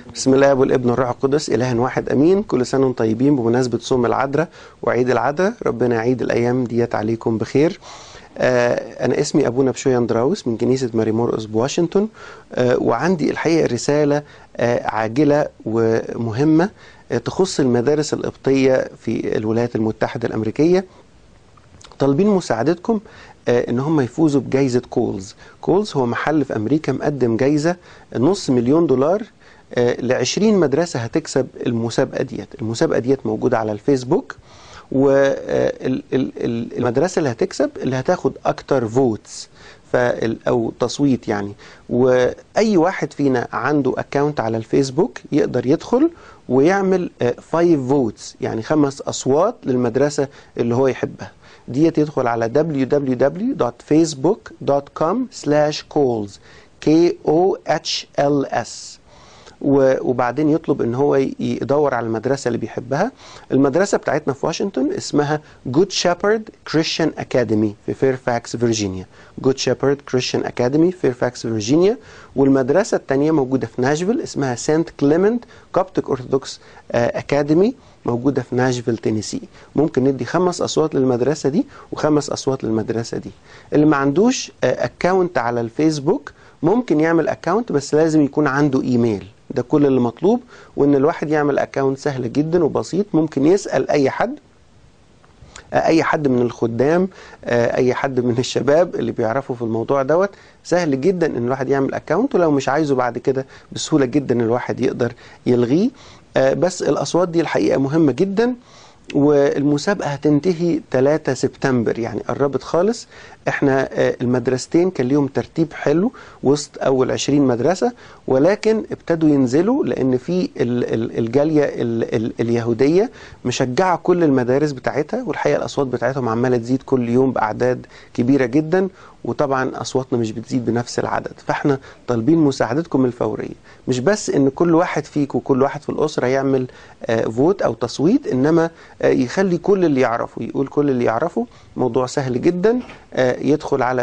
بسم الله والابن والروح القدس إله واحد أمين كل سنة وانتم طيبين بمناسبة صوم العذراء وعيد العذراء ربنا يعيد الأيام ديت عليكم بخير آه أنا اسمي أبونا بشوي أندراوس من كنيسة ماري مورقس بواشنطن آه وعندي الحقيقة رسالة آه عاجلة ومهمة آه تخص المدارس القبطية في الولايات المتحدة الأمريكية طالبين مساعدتكم آه ان هم يفوزوا بجائزه كولز كولز هو محل في امريكا مقدم جائزه نص مليون دولار آه ل 20 مدرسه هتكسب المسابقه ديت المسابقه ديت موجوده على الفيسبوك والمدرسه اللي هتكسب اللي هتاخد اكتر فوتس او تصويت يعني واي واحد فينا عنده اكونت على الفيسبوك يقدر يدخل ويعمل 5 فوتس يعني خمس اصوات للمدرسه اللي هو يحبها ديت يدخل على www.facebook.com slash calls k o h l s وبعدين يطلب ان هو يدور على المدرسه اللي بيحبها المدرسه بتاعتنا في واشنطن اسمها جود شيبرد كريستيان اكاديمي في فيرفاكس فيرجينيا جود شيبرد كريستيان اكاديمي فيرفاكس فيرجينيا والمدرسه الثانيه موجوده في ناشفيل اسمها سانت كليمنت كوبتيك اورثودوكس اكاديمي موجوده في ناشفيل تينيسي ممكن ندي خمس اصوات للمدرسه دي وخمس اصوات للمدرسه دي اللي ما عندوش اكونت على الفيسبوك ممكن يعمل اكونت بس لازم يكون عنده ايميل ده كل اللي مطلوب وان الواحد يعمل اكونت سهل جدا وبسيط ممكن يسال اي حد اي حد من الخدام اي حد من الشباب اللي بيعرفوا في الموضوع دوت سهل جدا ان الواحد يعمل اكونت ولو مش عايزه بعد كده بسهوله جدا الواحد يقدر يلغيه بس الاصوات دي الحقيقه مهمه جدا والمسابقة هتنتهي 3 سبتمبر يعني قربت خالص احنا المدرستين كان ليهم ترتيب حلو وسط اول 20 مدرسة ولكن ابتدوا ينزلوا لان في الجالية اليهودية مشجعة كل المدارس بتاعتها والحقيقة الاصوات بتاعتهم عمالة تزيد كل يوم باعداد كبيرة جدا وطبعا اصواتنا مش بتزيد بنفس العدد فاحنا طالبين مساعدتكم الفوريه مش بس ان كل واحد فيكم وكل واحد في الاسره يعمل آه فوت او تصويت انما آه يخلي كل اللي يعرفه يقول كل اللي يعرفه موضوع سهل جدا آه يدخل على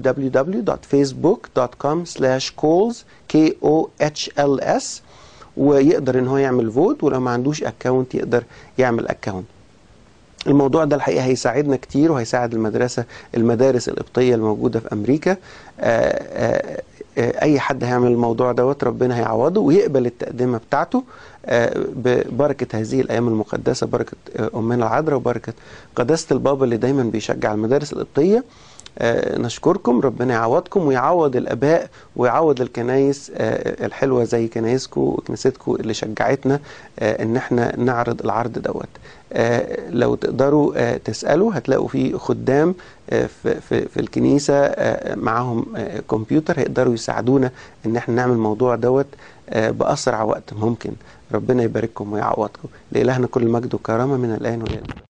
www.facebook.com/calls k o h l s ويقدر ان هو يعمل فوت ولو ما عندوش اكونت يقدر يعمل اكونت الموضوع ده الحقيقه هيساعدنا كتير وهيساعد المدرسه المدارس القبطيه الموجوده في امريكا آآ آآ اي حد هيعمل الموضوع دوت ربنا هيعوضه ويقبل التقدمه بتاعته ببركه هذه الايام المقدسه بركه امنا العذراء وبركه قداسه البابا اللي دايما بيشجع المدارس القبطيه آه نشكركم ربنا يعوضكم ويعوض الاباء ويعوض الكنايس آه الحلوه زي كنايسكم وكنيستكم اللي شجعتنا آه ان احنا نعرض العرض دوت لو تقدروا تسالوا هتلاقوا في خدام في, في, في الكنيسه معاهم كمبيوتر هيقدروا يساعدونا ان احنا نعمل الموضوع دوت باسرع وقت ممكن ربنا يبارككم ويعوضكم لالهنا كل المجد والكرامه من الان والى